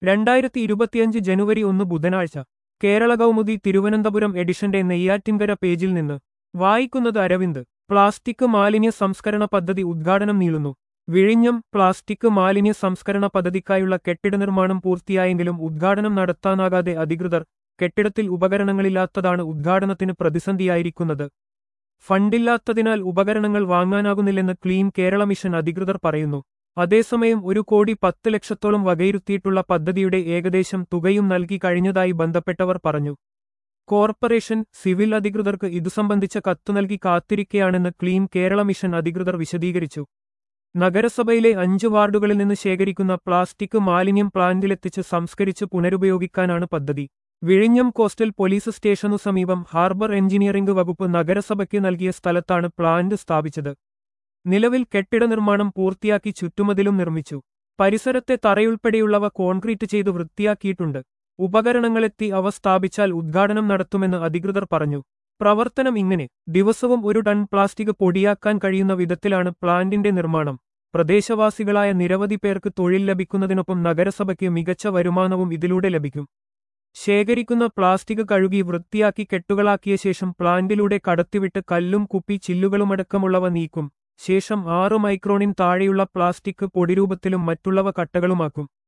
രണ്ടായിരത്തി ഇരുപത്തിയഞ്ച് ജനുവരി ഒന്ന് ബുധനാഴ്ച കേരള കൗമുദി തിരുവനന്തപുരം എഡിഷന്റെ നെയ്യാറ്റിൻകര പേജിൽ നിന്ന് വായിക്കുന്നത് അരവിന്ദ് പ്ലാസ്റ്റിക് മാലിന്യ സംസ്കരണ പദ്ധതി ഉദ്ഘാടനം നീളുന്നു വിഴിഞ്ഞം പ്ലാസ്റ്റിക് മാലിന്യ സംസ്കരണ പദ്ധതിക്കായുള്ള കെട്ടിട നിർമ്മാണം പൂർത്തിയായെങ്കിലും ഉദ്ഘാടനം നടത്താനാകാതെ അധികൃതർ കെട്ടിടത്തിൽ ഉപകരണങ്ങളില്ലാത്തതാണ് ഉദ്ഘാടനത്തിന് പ്രതിസന്ധിയായിരിക്കുന്നത് ഫണ്ടില്ലാത്തതിനാൽ ഉപകരണങ്ങൾ വാങ്ങാനാകുന്നില്ലെന്ന് ക്ലീൻ കേരള മിഷൻ അധികൃതർ പറയുന്നു അതേസമയം ഒരു കോടി പത്ത് ലക്ഷത്തോളം വകയിരുത്തിയിട്ടുള്ള പദ്ധതിയുടെ ഏകദേശം തുകയും നൽകി കഴിഞ്ഞതായി ബന്ധപ്പെട്ടവർ പറഞ്ഞു കോർപ്പറേഷൻ സിവിൽ അധികൃതർക്ക് ഇതു സംബന്ധിച്ച കത്തു നൽകി കാത്തിരിക്കയാണെന്ന് ക്ലീൻ കേരള മിഷൻ അധികൃതർ വിശദീകരിച്ചു നഗരസഭയിലെ അഞ്ച് വാർഡുകളിൽ നിന്ന് ശേഖരിക്കുന്ന പ്ലാസ്റ്റിക് മാലിന്യം പ്ലാന്റിലെത്തിച്ച് സംസ്കരിച്ച് പുനരുപയോഗിക്കാനാണ് പദ്ധതി വിഴിഞ്ഞം കോസ്റ്റൽ പോലീസ് സ്റ്റേഷനു സമീപം ഹാർബർ എഞ്ചിനീയറിംഗ് വകുപ്പ് നഗരസഭയ്ക്ക് നൽകിയ സ്ഥലത്താണ് പ്ലാന്റ് സ്ഥാപിച്ചത് നിലവിൽ കെട്ടിട നിർമ്മാണം പൂർത്തിയാക്കി ചുറ്റുമതിലും നിർമ്മിച്ചു പരിസരത്തെ തറയുൾപ്പെടെയുള്ളവ കോൺക്രീറ്റ് ചെയ്തു വൃത്തിയാക്കിയിട്ടുണ്ട് ഉപകരണങ്ങളെത്തി അവ സ്ഥാപിച്ചാൽ ഉദ്ഘാടനം നടത്തുമെന്ന് അധികൃതർ പറഞ്ഞു പ്രവർത്തനം ഇങ്ങനെ ദിവസവും ഒരു ടൺ പ്ലാസ്റ്റിക് പൊടിയാക്കാൻ കഴിയുന്ന വിധത്തിലാണ് പ്ലാന്റിന്റെ നിർമ്മാണം പ്രദേശവാസികളായ നിരവധി പേർക്ക് തൊഴിൽ ലഭിക്കുന്നതിനൊപ്പം നഗരസഭയ്ക്ക് മികച്ച വരുമാനവും ഇതിലൂടെ ലഭിക്കും ശേഖരിക്കുന്ന പ്ലാസ്റ്റിക് കഴുകി വൃത്തിയാക്കി കെട്ടുകളാക്കിയ ശേഷം പ്ലാന്റിലൂടെ കടത്തിവിട്ട് കല്ലും കുപ്പി ചില്ലുകളുമടക്കമുള്ളവ നീക്കും ശേഷം ആറു മൈക്രോണിൻ താഴെയുള്ള പ്ലാസ്റ്റിക് പൊടിരൂപത്തിലും മറ്റുള്ളവ കട്ടകളുമാക്കും